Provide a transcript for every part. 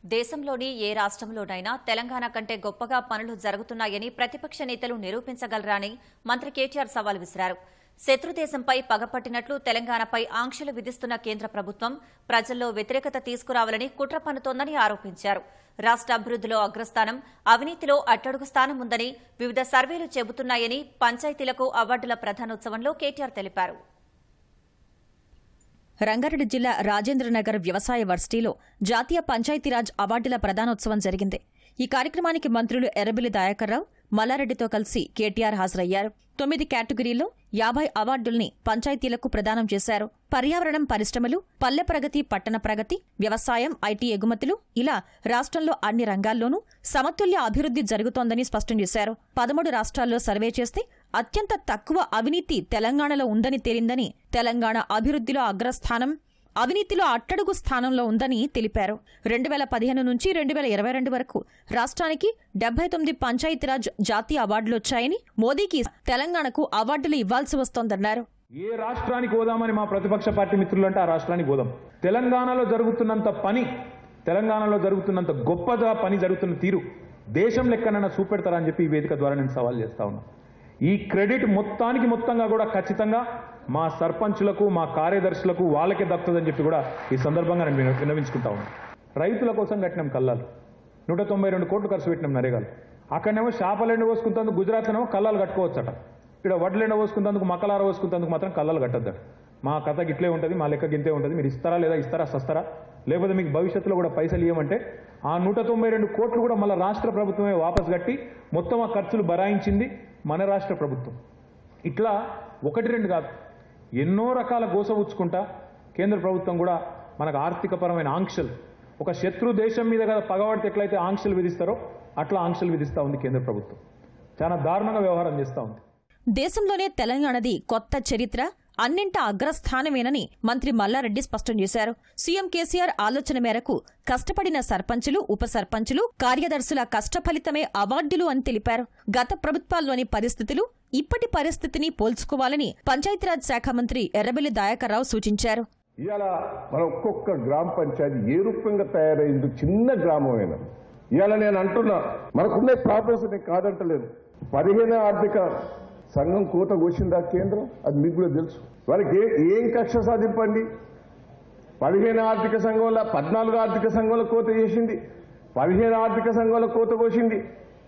దేశంలోని ఏ రాష్ట్రంలోనైనా తెలంగాణ కంటే గొప్పగా పనులు జరుగుతున్నాయని ప్రతిపక్ష నేతలు నిరూపించగలరా అని మంత్రి కేటీఆర్ సవాల్ విసిరారు శత్రుదేశంపై పగపట్టినట్లు తెలంగాణపై ఆంక్షలు విధిస్తున్న కేంద్ర ప్రభుత్వం ప్రజల్లో వ్యతిరేకత తీసుకురావాలని కుట్ర పన్నుతోందని ఆరోపించారు రాష్ట్ర అభివృద్దిలో అగ్రస్థానం అవినీతిలో అట్టడుగు స్థానం ఉందని వివిధ సర్వేలు చెబుతున్నాయని పంచాయతీలకు అవార్డుల ప్రధానోత్సవంలో కేటీఆర్ తెలిపారు రంగారెడ్డి జిల్లా రాజేంద్రనగర్ వ్యవసాయ వర్సిటీలో జాతీయ పంచాయతీరాజ్ అవార్డుల ప్రదానోత్సవం జరిగింది ఈ కార్యక్రమానికి మంత్రులు ఎర్రబెల్లి దయాకర్రావు మల్లారెడ్డితో కలిసి కేటీఆర్ హాజరయ్యారు తొమ్మిది కేటగిరీల్లో యాభై అవార్డుల్ని పంచాయతీలకు ప్రదానం చేశారు పర్యావరణం పరిశ్రమలు పల్లె ప్రగతి పట్టణ ప్రగతి వ్యవసాయం ఐటీ ఎగుమతులు ఇలా రాష్ట్రంలో అన్ని రంగాల్లోనూ సమతుల్య అభివృద్ధి జరుగుతోందని స్పష్టం చేశారు పదమూడు రాష్ట్రాల్లో సర్వే చేస్తే అత్యంత తక్కువ అవినీతి తెలంగాణలో ఉందని తేలిందని తెలంగాణ అభివృద్ధిలో అగ్రస్థానం అవినీతిలో అట్టడుగు స్థానంలో ఉందని తెలిపారు రెండు వేల పదిహేను నుంచి రెండు వేల ఇరవై రెండు వరకు రాష్ట్రానికి డెబ్బై తొమ్మిది పంచాయతీరాజ్ జాతీయ అవార్డులు వచ్చాయని మోదీకి తెలంగాణకు అవార్డులు ఇవ్వాల్సి వస్తోందన్నారు ఏ రాష్ట్రానికి పోదామని మా ప్రతిపక్ష పార్టీ మిత్రులు అంటే ఆ రాష్ట్రానికి పోదాం తెలంగాణలో జరుగుతున్నంత పని తెలంగాణలో జరుగుతున్నంత గొప్పగా పని జరుగుతున్న తీరు దేశం లెక్కనైనా చూపెడతారా అని చెప్పి ఈ వేదిక ద్వారా నేను సవాల్ చేస్తా ఉన్నా ఈ క్రెడిట్ మొత్తానికి మొత్తంగా కూడా ఖచ్చితంగా మా సర్పంచులకు మా కార్యదర్శులకు వాళ్ళకే దక్కుతుందని చెప్పి కూడా ఈ సందర్భంగా నేను విన- విన్నవించుకుంటా ఉన్నా రైతుల కోసం కట్టినాం కల్లాలు నూట తొంభై రెండు కోట్లు ఖర్చు పెట్టినాం నరేగాలు అక్కడనేమో చేపలెండ పోసుకుంటందుకు గుజరాత్లోనేమో కల్లాలు కట్టుకోవచ్చట ఇక్కడ వడ్లెండ పోసుకుంటందుకు మక్కలార పోసుకుంటందుకు మాత్రం కల్లాలు కట్టొద్దట మా కథ గిట్లే ఉంటుంది మా లెక్క గింతే ఉంటుంది మీరు ఇస్తారా లేదా ఇస్తారా సస్తారా లేకపోతే మీకు భవిష్యత్తులో కూడా పైసలు ఇవ్వమంటే ఆ నూట తొంభై రెండు కోట్లు కూడా మళ్ళీ రాష్ట్ర ప్రభుత్వమే వాపస్ కట్టి మొత్తం ఆ ఖర్చులు బరాయించింది మన రాష్ట్ర ప్రభుత్వం ఇట్లా ఒకటి రెండు కాదు ఎన్నో రకాల గోసవుచ్చుకుంటా కేంద్ర ప్రభుత్వం కూడా మనకు ఆర్థికపరమైన ఆంక్షలు ఒక శత్రు దేశం మీద కదా పగబడితే ఎట్లయితే ఆంక్షలు విధిస్తారో అట్లా ఆంక్షలు విధిస్తూ ఉంది కేంద్ర ప్రభుత్వం చాలా దారుణంగా వ్యవహారం చేస్తూ ఉంది దేశంలోనే తెలంగాణది కొత్త చరిత్ర అన్నింట అగ్రస్థానమేనని మంత్రి మల్లారెడ్డి స్పష్టం చేశారు సీఎం కేసీఆర్ ఆలోచన మేరకు కష్టపడిన సర్పంచులు ఉప సర్పంచులు కార్యదర్శుల కష్ట ఫలితమే అవార్డులు అని తెలిపారు గత ప్రభుత్వాల్లోని పరిస్థితులు ఇప్పటి పరిస్థితిని పోల్చుకోవాలని పంచాయతీరాజ్ శాఖ మంత్రి ఎర్రబెల్లి దయాకర్రావు సూచించారు ఇవాళ మన ఒక్కొక్క గ్రామ పంచాయతీ ఏ రూపంగా తయారైంది చిన్న గ్రామమైనా ఇవాళ నేను అంటున్నా మనకున్న ప్రాబ్లమ్స్ నేను కాదంటలేదు పదిహేను ఆర్థిక సంఘం కోత కోసిందా కేంద్రం అది మీకు కూడా తెలుసు వాళ్ళకి ఏ- ఏం కక్ష సాధింపండి పదిహేను ఆర్థిక సంఘంలో పద్నాలుగు ఆర్థిక సంఘంలో కోత చేసింది పదిహేను ఆర్థిక సంఘంలో కోత కోసింది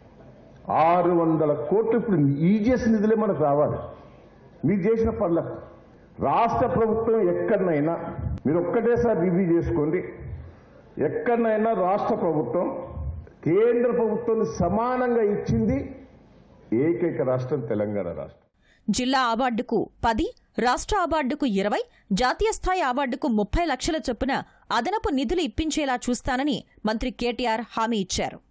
ఆరు వందల కోట్లు ఇప్పుడు ఈజీఎస్ నిధులే మనకు రావాలి మీరు చేసిన పనులకు రాష్ట్ర ప్రభుత్వం ఎక్కడనైనా మీరు ఒక్కటేసారి రివ్యూ చేసుకోండి ఎక్కడనైనా రాష్ట్ర ప్రభుత్వం కేంద్ర ప్రభుత్వం సమానంగా ఇచ్చింది ఏకైక రాష్ట్రం తెలంగాణ రాష్ట్రం జిల్లా అవార్డుకు పది రాష్ట్ర అవార్డుకు ఇరవై జాతీయ స్థాయి అవార్డుకు ముప్పై లక్షల చొప్పున అదనపు నిధులు ఇప్పించేలా చూస్తానని మంత్రి కేటీఆర్ హామీ ఇచ్చారు